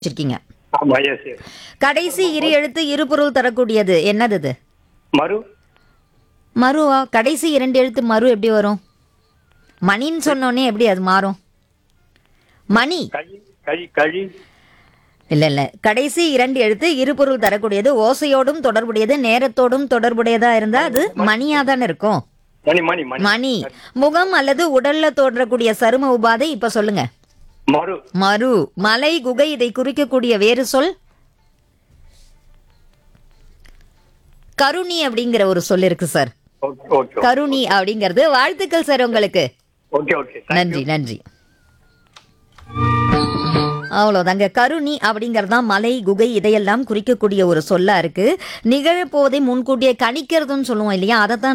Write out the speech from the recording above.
வச்சிருக்கீங்க ஆமா S S கடைசி இரு எழுத்து இரு பொருள் தரக்கூடியது என்னது இது மறு மருவா கடைசி இரண்டு எழுத்து மறு எப்படி வரும் மணின்னு சொன்னோன்னே எப்படி அது மாறும் மணி கழி கழி கழி இல்ல இல்ல கடைசி இரண்டு எழுத்து இரு பொருள் தரக்கூடியது ஓசையோடும் தொடர்புடையது நேரத்தோடும் தொடர்புடையதா இருந்தா அது மணியா தானே இருக்கும் மணி மணி மணி மணி முகம் அல்லது உடல்ல தோன்றக்கூடிய சரும உபாதை இப்ப சொல்லுங்க மறு மறு மலை குகை இதை குறிக்கக்கூடிய வேறு சொல் கருணி அப்படிங்கிற ஒரு சொல் இருக்கு சார் ஓகே ஓகே கருணி அப்படிங்கிறது வாழ்த்துக்கள் சார் உங்களுக்கு ஓகே ஓகே நன்றி நன்றி அவ்வளோதாங்க கருணி அப்படிங்கிறது தான் மலை குகை இதையெல்லாம் குறிக்கக்கூடிய ஒரு சொல்லா இருக்கு நிகழப்போதை முன்கூட்டியே கணிக்கிறதுன்னு சொல்லுவோம் இல்லையா அதை தான்